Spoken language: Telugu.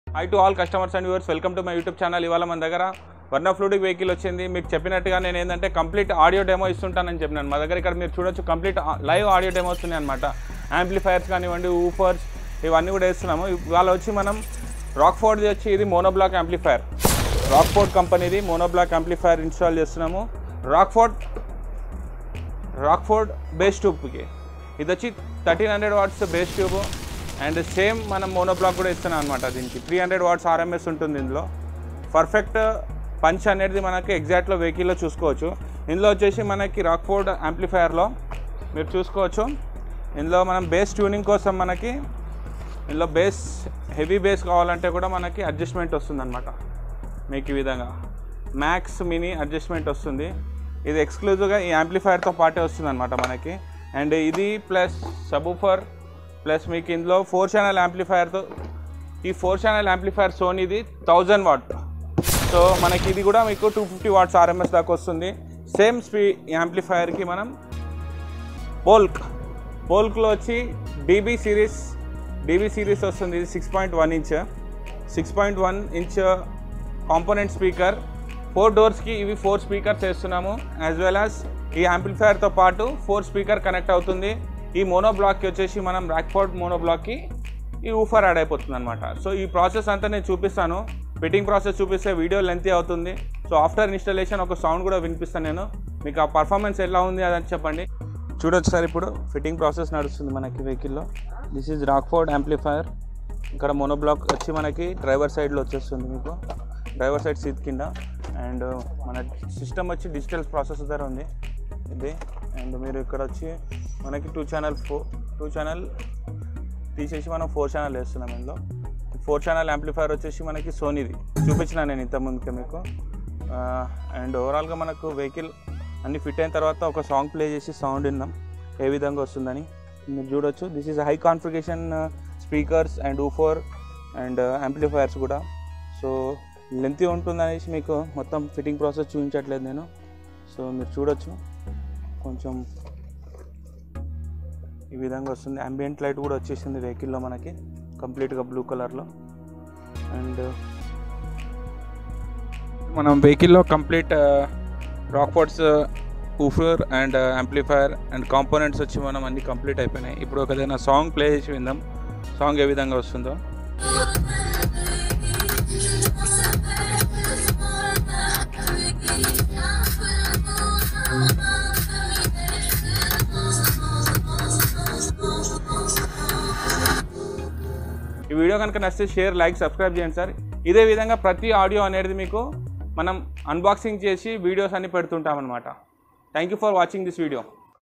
high to all customers and viewers welcome to my YouTube channel ఇవాళ మన దగ్గర వర్ణ ఫ్లూడిక్ వెహికల్ వచ్చింది మీకు చెప్పినట్టుగా నేను ఏంటంటే కంప్లీట్ ఆడియో డెమో ఇస్తుంటానని చెప్పినాను మా దగ్గర ఇక్కడ మీరు చూడొచ్చు కంప్లీట్ లైవ్ ఆడియో డెమో వస్తున్నాయి అనమాట యాంప్లిఫైర్స్ కానివ్వండి ఊఫర్స్ ఇవన్నీ కూడా వేస్తున్నాము ఇవాళ వచ్చి మనం రాక్ఫోర్డ్ వచ్చి ఇది మోనోబ్లాక్ యాంప్లిఫైర్ రాక్ఫోర్డ్ కంపెనీది మోనోబ్లాక్ యాంప్లిఫైర్ ఇన్స్టాల్ చేస్తున్నాము రాక్ఫోర్డ్ రాక్ఫోర్డ్ బేస్ ట్యూబ్కి ఇది వచ్చి thirteen hundred watts bass tube and same మనం మోనోబ్లాక్ కూడా ఇస్తున్నాం అనమాట దీనికి త్రీ హండ్రెడ్ వాట్స్ ఆర్ఎంఎస్ ఉంటుంది ఇందులో పర్ఫెక్ట్ పంచ్ అనేది మనకి ఎగ్జాక్ట్లో వెహికల్లో చూసుకోవచ్చు ఇందులో వచ్చేసి మనకి రాక్ఫోర్డ్ యాంప్లిఫైయర్లో మీరు చూసుకోవచ్చు ఇందులో మనం బేస్ ట్యూనింగ్ కోసం మనకి ఇందులో బేస్ హెవీ బేస్ కావాలంటే కూడా మనకి అడ్జస్ట్మెంట్ వస్తుందన్నమాట మీకు ఈ విధంగా మ్యాక్స్ మినీ అడ్జస్ట్మెంట్ వస్తుంది ఇది ఎక్స్క్లూజివ్గా ఈ యాంప్లిఫైర్తో పాటే వస్తుంది అనమాట మనకి అండ్ ఇది ప్లస్ సబూఫర్ ప్లస్ మీకు ఇందులో ఫోర్ ఛానల్ యాంప్లిఫైర్తో ఈ ఫోర్ ఛానల్ యాంప్లిఫైర్ సోనీది థౌజండ్ వాట్ సో మనకి ఇది కూడా మీకు టూ ఫిఫ్టీ వాట్స్ ఆర్ఎంఎస్ దాకా వస్తుంది సేమ్ స్పీ యాంప్లిఫైర్కి మనం బోల్క్ బోల్క్లో వచ్చి డీబీ సిరీస్ డీబీ సిరీస్ వస్తుంది ఇది six point one inch six point one inch component speaker four డోర్స్కి ఇవి ఫోర్ స్పీకర్స్ వేస్తున్నాము యాజ్ వెల్ యాజ్ ఈ యాంప్లిఫైర్తో పాటు ఫోర్ స్పీకర్ కనెక్ట్ అవుతుంది ఈ మోనో బ్లాక్కి వచ్చేసి మనం రాక్ఫోర్డ్ మోనో బ్లాక్కి ఈ ఊఫర్ యాడ్ అయిపోతుంది అనమాట సో ఈ ప్రాసెస్ అంతా నేను చూపిస్తాను ఫిట్టింగ్ ప్రాసెస్ చూపిస్తే వీడియో లెంతీ అవుతుంది సో ఆఫ్టర్ ఇన్స్టాలేషన్ ఒక సౌండ్ కూడా వినిపిస్తాను నేను మీకు ఆ పర్ఫార్మెన్స్ ఎలా ఉంది అదని చెప్పండి చూడొచ్చు సార్ ఇప్పుడు ఫిట్టింగ్ ప్రాసెస్ నడుస్తుంది మనకి వెహికల్లో దిస్ ఈజ్ రాక్ఫోర్డ్ యాంప్లిఫైర్ ఇక్కడ మోనోబ్లాక్ వచ్చి మనకి డ్రైవర్ సైడ్లో వచ్చేస్తుంది మీకు డ్రైవర్ సైడ్ సీట్ కింద అండ్ మన సిస్టమ్ వచ్చి డిజిటల్ ప్రాసెసర్ ఉంది ఇది అండ్ మీరు ఇక్కడ వచ్చి మనకి two channel four two channel తీసేసి మనం ఫోర్ ఛానల్ వేస్తున్నాం ఇందులో ఫోర్ ఛానల్ యాంప్లిఫైర్ వచ్చేసి మనకి సోనీది చూపించిన నేను ఇంత ముందుకే మీకు అండ్ ఓవరాల్గా మనకు వెహికల్ అన్ని ఫిట్ అయిన తర్వాత ఒక సాంగ్ ప్లే చేసి సౌండ్ విన్నాం ఏ విధంగా వస్తుందని మీరు చూడొచ్చు this is high configuration speakers and woofer and amplifiers కూడా సో లెంతీ ఉంటుందనేసి మీకు మొత్తం ఫిట్టింగ్ ప్రాసెస్ చూపించట్లేదు నేను సో మీరు చూడొచ్చు కొంచెం ఈ విధంగా వస్తుంది అంబియంట్ లైట్ కూడా వచ్చేసింది వెహికల్లో మనకి కంప్లీట్గా బ్లూ కలర్లో అండ్ మనం వెహికల్లో complete Rockford's woofer and amplifier and components వచ్చి మనం అన్ని కంప్లీట్ అయిపోయినాయి ఇప్పుడు ఒక ఏదైనా సాంగ్ ప్లే చేసి విందాం సాంగ్ ఏ విధంగా వస్తుందో ఈ వీడియో కనుక నచ్చితే షేర్ లైక్ సబ్స్క్రైబ్ చేయండి సార్ ఇదే విధంగా ప్రతి ఆడియో అనేది మీకు మనం అన్బాక్సింగ్ చేసి వీడియోస్ అన్ని పెడుతుంటాం అనమాట thank you for watching this video